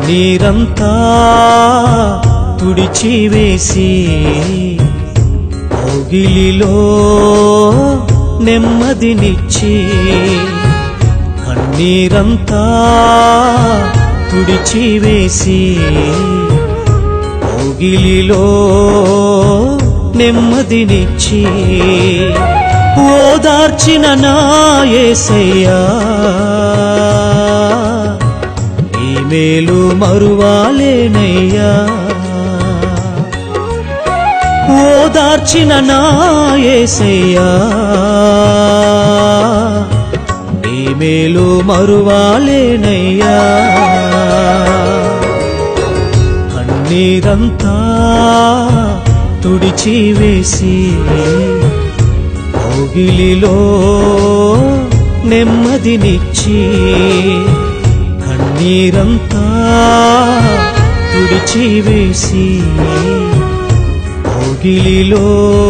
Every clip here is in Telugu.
కన్నీరంతా తుడిచివేసి కౌగిలిలో నెమ్మదినిచ్చి కన్నీరంతా తుడిచివేసి కౌగిలిలో నెమ్మదినిచ్చి ఓదార్చిన నా యేసయ్యా ఈ మేలు మరువాలేనయ్యా ఓదార్చిన నా యేసయ్యా నీ మేలు మరువాలేనయ్యా కన్నీరంతా తుడిచివేసి కౌగిలిలో నెమ్మదినిచ్చి కన్నీరంతా తుడిచివేసి కౌగిలిలో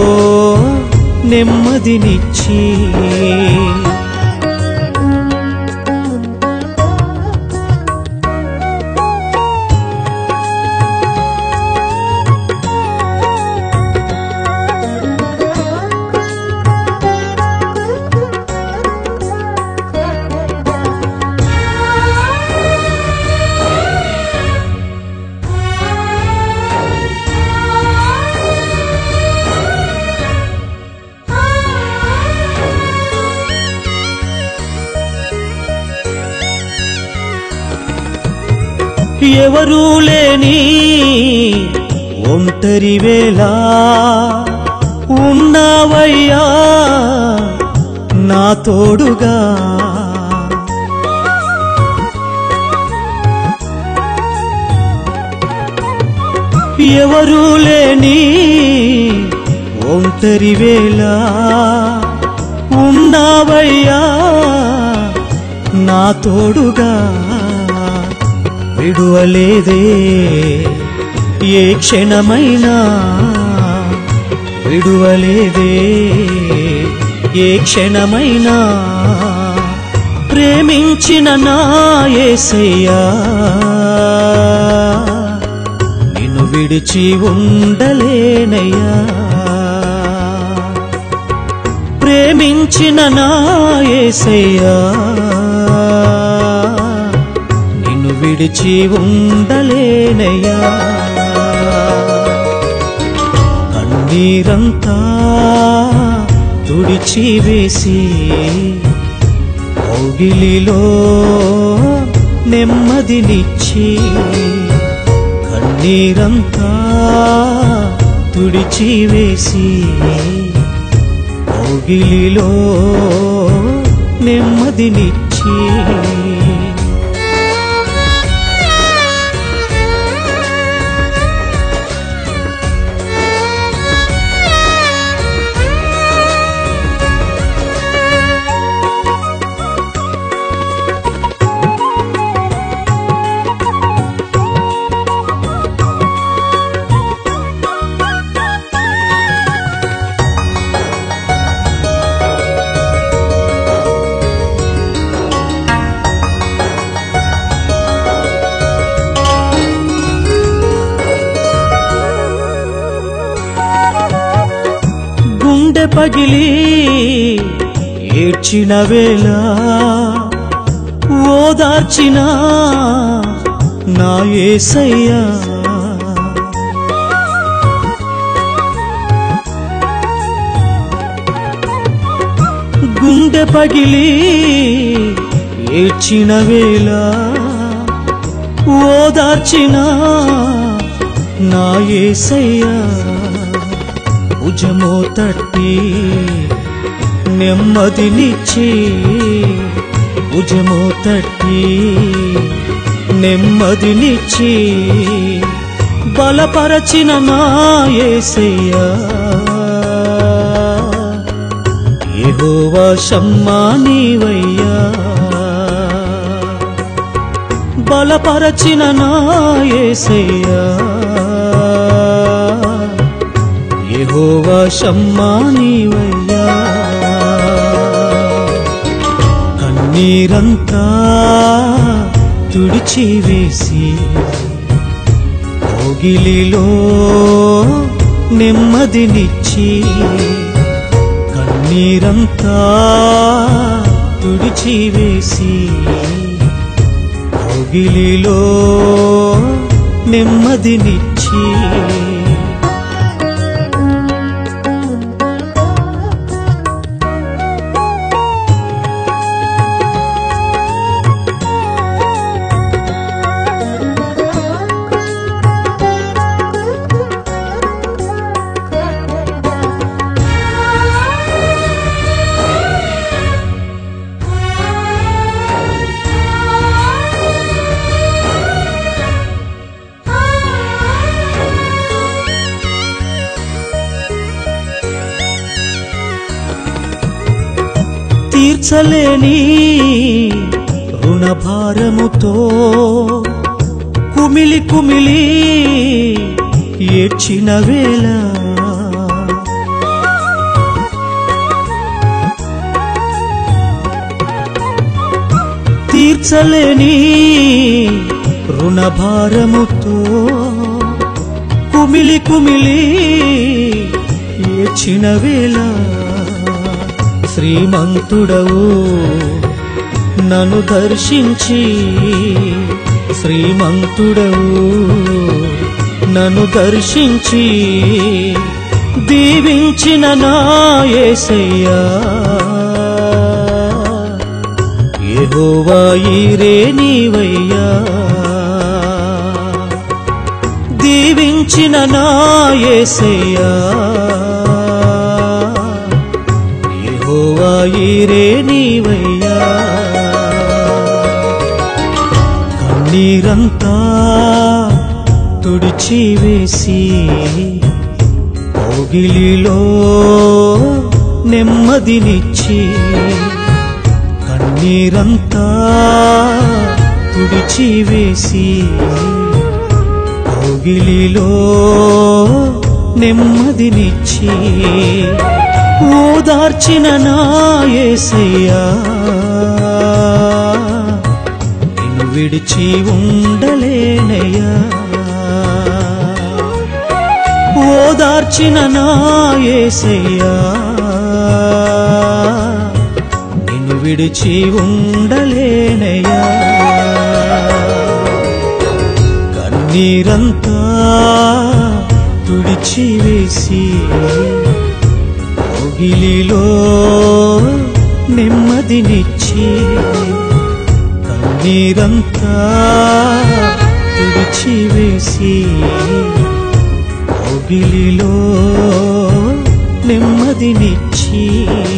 నెమ్మదినిచ్చి ఎవరూ లేని ఒంటరి వేళ ఉన్నావయ్యా నా తోడుగా ఎవరూ లేని ఒంటరి వేళ ఉన్నావయ్యా నా తోడుగా విడువలేదే ఏ క్షణమైనా విడువలేదే ఏ క్షణమైనా ప్రేమించిన నా యేసయ్యా నిన్ను విడిచి ఉండలేనయ్యా ప్రేమించిన నా యేసయ్యా నిన్ను విడిచి ఉండలేనయ్యా కన్నీరంతా తుడిచి వేసి కౌగిలిలో నెమ్మదినిచ్చి కన్నీరంతా తుడిచి వేసి కౌగిలిలో నెమ్మదినిచ్చి గుండె పగిలి ఏడ్చిన వేళ ఓదార్చిన నా ఏసయ్యా గుండె పగిలి ఏడ్చిన వేళ ఓదార్చిన నా ఏసయ్యా భుజమో తట్టి నెమ్మదినిచ్చి భుజమో తట్టి నెమ్మదినిచ్చి బలపరచిన నా యేసయ్యా యెహోవా షమ్మా నీవయ్యా బలపరచిన నా యేసయ్యా యెహోవా షమ్మా నీవయ్యా కన్నీరంతా తుడిచివేసి కోగిలిలో నెమ్మదినిచ్చి కన్నీరంతా తుడిచివేసి కోగిలిలో నెమ్మదినిచ్చి తీర్చలేని రుణభారముతో కుమిలి కుమిలి ఏడ్చిన వేళ తీర్చలేని రుణభారముతో కుమిలి కుమిలి ఏడ్చిన వేళ శ్రీమంతుడవు నన్ను దర్శించి శ్రీమంతుడవు నన్ను దర్శించి దీవించిన నా యేసయ్యా యెహోవా ఈరే నీవయ్యా దీవించిన నా యేసయ్యా యెహోవా ఈరే నీవయ్యా కన్నీరంతా తుడిచివేసి కోగిలిలో నెమ్మదినిచ్చి కన్నీరంతా తుడిచివేసి కోగిలిలో నెమ్మదినిచ్చి ఓదార్చిన నా యేసయ్యా నిన్ను విడిచి ఉండలేనయ్యా ఓదార్చిన నా యేసయ్యా నిన్ను విడిచి ఉండలేనయ్యా కన్నీరంతా తుడిచివేసి కోగిలిలో నెమ్మదినిచ్చి కన్నీరంతా తుడిచివేసి కోగిలిలో నెమ్మదినిచ్చి